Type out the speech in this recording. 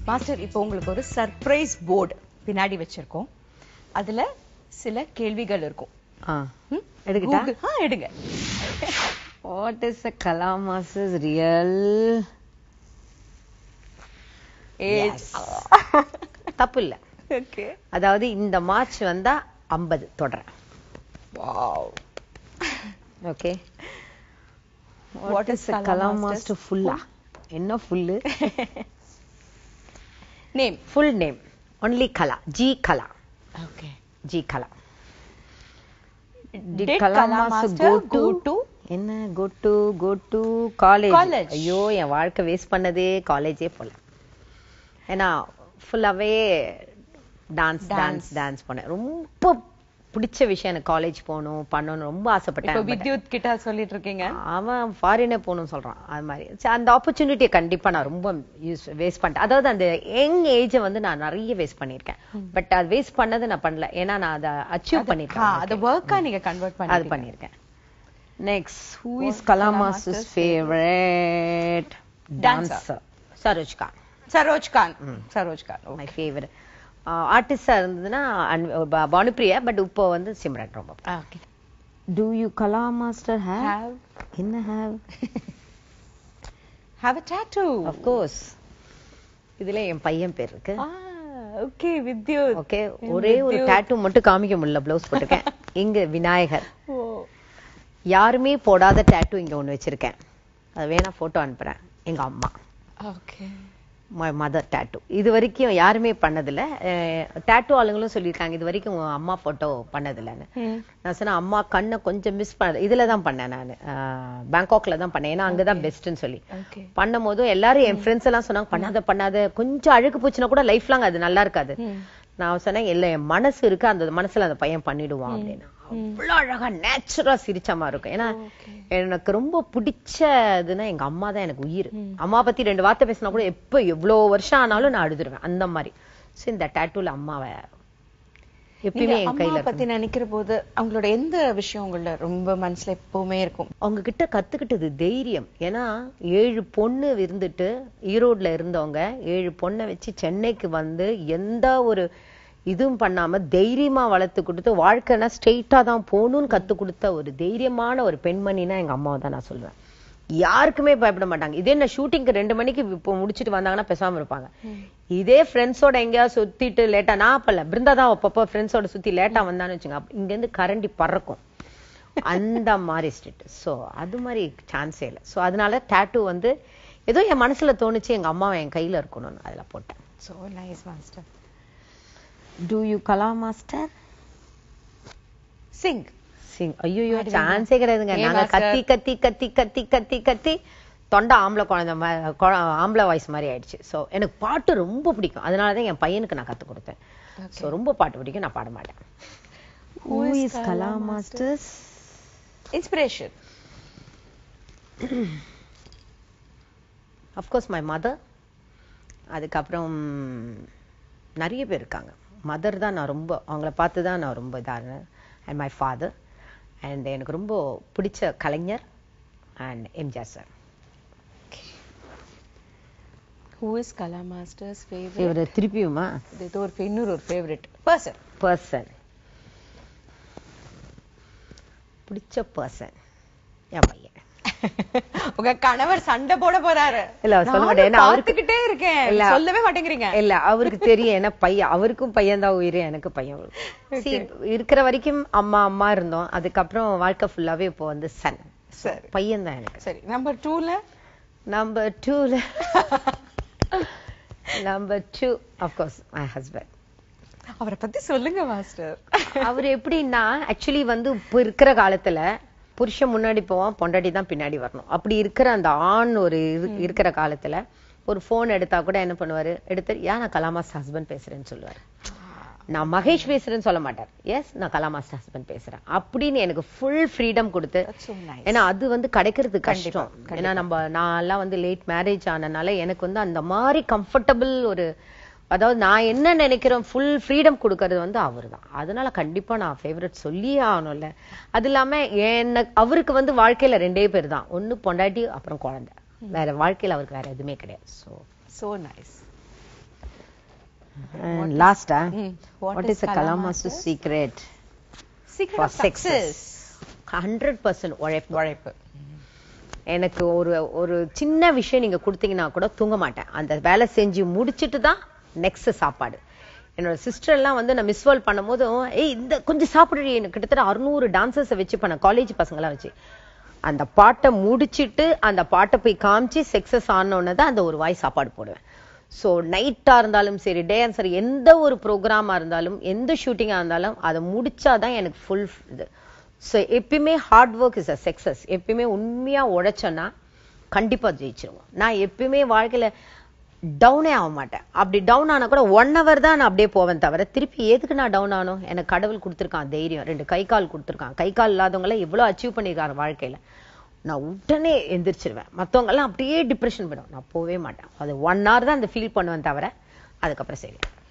Master இப்போ உங்களுக்கு ஒரு சர்ப்ரைஸ் போர்டு பின்னாடி வச்சிருக்கோம் அதுல சில கேள்விகள் இருக்கும் ஆ ம்? எடுக்கட்டா Google- ஆ எடுங்க what is a Kala master's real It's- தப்பு இல்ல Okay. அதாவது இந்த மார்ச் வந்தா 50 தொடறேன் Wow. Okay What what is is a Kala master Kalamastar's ஃபுல்லா என்ன full Name. Full name only Kala ji Kala Okay. Ji Kala Did Kala Kala Master Master go go to- to என்ன go to go to college College. ஐயோ என் வாழ்க்கை waste பண்ணதே காலேஜே போல ஏன்னா ஃபுல்லாவே டான்ஸ் Dance. டான்ஸ் டான்ஸ் பண்ணேன் ரொம்ப பிடிச்ச விஷயம் எனக்கு காலேஜ் போகணும் பண்ணணும் ரொம்ப இப்போ ஆசைப்பட்டேன் but வித்யுத் கிட்ட சொல்லிட்டு இருக்கீங்க அவன் ஃபாரினே போகணும்னு சொல்றான் அது மாதிரி சரி, அந்த ஆப்பர்ச்சுனிட்டியை கண்டிப்பா நான் ரொம்ப யூஸ் வேஸ்ட் பண்ணிட்டேன் அதாவது அந்த யங் ஏஜை வந்து நான் நிறைய வேஸ்ட் பண்ணியிருக்கேன் பட் அது வேஸ்ட் பண்ணது நான் பண்ணல ஏன்னா நான் அதை அச்சீவ் ஆ, பண்ணிருக்கேன் அத ஒர்க்கா நீங்க கன்வெர்ட் அது பண்ணி பண்ணிருக்கேன் next who is What Kala master's Kalama's favourite Dancer. Dancer Saroj Khan Saroj Khan Saroj Khan my favourite ஆர்டிஸ்டா இருந்ததுன்னா அன்- பா- பானுப்பிரியா பட் இப்போ வந்து சிம்ரன் ரொம்ப okay do you Kala master have have என்ன have have a tattoo of course இதுல என் பையன் பேர் இருக்கு ஆ ஓகே வித்யுத் ஓகே ஒரே ஒரு டேட்டூ மட்டும் காமிக்க முடியல ப்ளவுஸ் போட்டிருக்கேன் இங்க விநாயகர் ஓ யாருமே போடாத டேட்டூ இங்க ஒண்ணு வச்சிருக்கேன் அது வேணா போட்டோ அனுப்புறேன் எங்க அம்மா ஓகே மை மதர் டேட்டூ இது வரைக்கும் யாருமே பண்ணதில்ல டேட்டூ ஆளுங்களும் சொல்லியிருக்காங்க இது வரைக்கும் உன் அம்மா போட்டோ பண்ணதில்லைன்னு நான் சொன்னேன் அம்மா கண்ணை கொஞ்சம் மிஸ் பண்ண இதுல தான் பண்ணேன் நான் பேங்காக்ல தான் பண்ணேன் ஏன்னா அங்கதான் பெஸ்ட்னு சொல்லி ஓகே பண்ணும் போதும் எல்லாரும் என் ஃப்ரெண்ட்ஸ் எல்லாம் சொன்னாங்க பண்ணாத பண்ணாத கொஞ்சம் அழுக்கு போச்சுன்னா கூட லைஃப் லாங் அது நல்லா இருக்காது நான் சொன்னேன் இல்ல என் மனசு இருக்கு அந்த மனசுல அந்த பையன் பண்ணிடுவான் அப்படின்னு அவ்வளவு அழகா நேச்சுரலா சிரிச்ச மாதிரி இருக்கும் ஏன்னா எனக்கு ரொம்ப பிடிச்சதுன்னா எங்க அம்மா தான் எனக்கு உயிர் அம்மா பத்தி ரெண்டு வார்த்தை பேசினா கூட எப்ப எவ்வளவு வருஷம் ஆனாலும் நான் அழுதுருவேன் அந்த மாதிரி சோ இந்த டேட்டூல அம்மாவை எப்பயுமே என் அம்மா கையில இருக்கும். பத்தி நினைக்கிற போது அவங்களோட எந்த விஷயம் உங்கள ரொம்ப மனசுல எப்பவுமே இருக்கும் அவங்க கிட்ட கத்துக்கிட்டது தைரியம் ஏன்னா ஏழு பொண்ணு இருந்துட்டு ஈரோட்ல இருந்தவங்க ஏழு பொண்ணை வச்சு சென்னைக்கு வந்து எந்த ஒரு இதுவும் பண்ணாம தைரியமா வளர்த்து கொடுத்து வாழ்க்கைனா ஸ்ட்ரெயிட்டா தான் போகணும்னு கத்து கொடுத்த ஒரு தைரியமான ஒரு பெண்மணினா எங்க அம்மாவை தான் நான் சொல்லுவேன் யாருக்குமே பயப்பட மாட்டாங்க இதே என்ன ஷூட்டிங்க்கு ரெண்டு மணிக்கு இப்போ முடிச்சிட்டு வந்தாங்கன்னா பேசாம இருப்பாங்க இதே ஃப்ரெண்ட்ஸோட எங்கேயாவது சுத்திட்டு லேட்டா நான் அப்பல பிருந்தா தான் அப்பப்போ ஃப்ரெண்ட்ஸோட சுத்தி லேட்டா வந்தான்னு வச்சுங்க இங்க இருந்து கரண்டி பறக்கும் அந்த மாதிரி ஸ்டேட் சோ அது மாதிரி சான்ஸே இல்லை சோ அதனால டேட்டூ வந்து ஏதோ என் மனசுல தோணுச்சு எங்க அம்மாவை என் கையில இருக்கணும்னு அதுல போட்டேன் so nice master do you Kala master sing sing ஐயோ ஆடுவீங்களா? சான்ஸே கிடையாதுங்க ஏன் நாங்க master? கத்தி கத்தி கத்தி கத்தி கத்தி கத்தி தொண்டை ஆம்பளை குழந்தை மா- குழ- ஆம்பளை வாய்ஸ் மாதிரி ஆயிடுச்சு சோ எனக்கு பாட்டு ரொம்ப பிடிக்கும் அதனாலதான் என் பையனுக்கு நான் கத்து கொடுத்தேன் சோ ரொம்ப பாட்டு பிடிக்கும் நான் பாட மாட்டேன் Who is Kala master's inspiration of course my mother அதுக்கப்புறம் நிறைய பேர் இருக்காங்க மதர் தான் நான் ரொம்ப அவங்கள பார்த்து தான் நான் ரொம்ப இதாக அண்ட் மை ஃபாதர் அண்ட் எனக்கு ரொம்ப பிடிச்ச Kalaignar and MGR sir who is Kala master's favourite இவர் திருப்பியுமா இது ஏதோ ஒரு இன்னொரு ஒரு ஃபேவரட் பர்சன் பர்சன் பிடிச்ச பர்சன் என் பையன் உங்க கணவர் சண்டை போட போறாரு இல்ல, சொல்ல நானும் மாட்டேன். ஏன்னா அவருக்கு- பார்த்துக்கிட்டே இருக்கேன் இல்ல. சொல்லவே மாட்டேங்கிறீங்க இல்ல அவருக்கு தெரியும் ஏன்னா பையன் அவருக்கும் பையன் தான் உயிர் எனக்கு பையன் See, இருக்கிற வரைக்கும் அம்மா அம்மா இருந்தோம் அதுக்கப்புறம் வாழ்க்கை ஃபுல்லாவே இப்போ வந்து சன் சரி பையன் தான் எனக்கு சரி நம்பர் டூல நம்பர் டூல number two of course my husband அவரை பத்தி சொல்லுங்க மாஸ்டர் அவர் எப்படின்னா ஆக்சுவலி வந்து இப்போ இருக்கிற காலத்துல புருஷன் முன்னாடி போவான் பொண்டாட்டி தான் பின்னாடி வரணும் அப்படி இருக்கிற அந்த ஆண் ஒரு இரு- இருக்கிற காலத்துல ஒரு போன் எடுத்தா கூட என்ன பண்ணுவாரு எடுத்து ஏன் நான் கலாமாஸ் ஹஸ்பண்ட் பேசுறேன்னு சொல்லுவாரு நான் மகேஷ் பேசுறேன்னு சொல்ல மாட்டார் எஸ் நான் கலாமாஸ் ஹஸ்பண்ட் பேசுறேன் அப்படின்னு எனக்கு ஃபுல் ஃப்ரீடம் கொடுத்து That's so nice. ஏன்னா அது வந்து கிடைக்கிறது கஷ்டம் ஏன்னா நம்ம நான் எல்லாம் வந்து லேட் மேரேஜ் ஆனனால எனக்கு வந்து அந்த மாதிரி கம்ஃபர்டபுள் ஒரு அதாவது நான் என்ன நினைக்கிறேன் ஃபுல் ஃப்ரீடம் கொடுக்கறது வந்து அவர்தான் அதனால கண்டிப்பா நான் ஃபேவரட் சொல்லியே ஆகணும்ல அது இல்லாம என்ன அவருக்கு வந்து வாழ்க்கையில ரெண்டே பேர் தான் ஒண்ணு பொண்டாட்டி அப்புறம் குழந்தை வேற வாழ்க்கையில அவருக்கு வேற எதுவுமே கிடையாது சோ சோ நைஸ் லாஸ்டா Mm. What what is is a Kala master's secret Secret For of success. Hundred percent உழைப்பு உழைப்பு எனக்கு ஒரு ஒரு சின்ன விஷயம் நீங்க கொடுத்தீங்கன்னா கூட தூங்க மாட்டேன் அந்த வேலை செஞ்சு முடிச்சிட்டு தான் நெக்ஸ்ட் சாப்பாடு என்னோட சிஸ்டர் எல்லாம் வந்து நான் மிஸ் வேர்ல்ட் பண்ணும்போதும் ஏய் இந்த கொஞ்சம் சாப்பிடுறீ எனக்கு கிட்டத்தட்ட அறுநூறு டான்சர்ஸை வச்சு பண்ண காலேஜ் பசங்களாம் வச்சு அந்த பாட்டை முடிச்சிட்டு அந்த பாட்டை போய் காமிச்சு சக்சஸ் ஆனோன்னு தான் அந்த ஒரு வாய் சாப்பாடு போடுவேன் ஸோ நைட்டா இருந்தாலும் சரி டே சரி எந்த ஒரு ப்ரோக்ராமா இருந்தாலும் எந்த ஷூட்டிங்கா இருந்தாலும் அதை முடிச்சாதான் எனக்கு ஃபுல் இது ஸோ எப்பயுமே hard work is a success எப்பயுமே உண்மையா உழைச்சோன்னா கண்டிப்பா ஜெயிச்சிருவோம் நான் எப்பயுமே வாழ்க்கையில டவுனே ஆக மாட்டேன் அப்படி டவுன் ஆனா கூட ஒன் ஹவர் தான் நான் அப்படியே போவேன் தவிர திருப்பி எதுக்கு நான் டவுன் ஆனோம் எனக்கு கடவுள் கொடுத்துருக்கான் தைரியம் ரெண்டு கை கால் கொடுத்துருக்கான் கை கால் இல்லாதவங்கள எவ்வளவு அச்சீவ் பண்ணியிருக்காங்க வாழ்க்கையில நான் உடனே எந்திரிச்சிருவேன் மத்தவங்க எல்லாம் அப்படியே டிப்ரெஷன் போயிடும் நான் போவே மாட்டேன் அது ஒன் ஹவர் தான் அந்த ஃபீல் பண்ணுவேன் தவிர அதுக்கப்புறம் சரி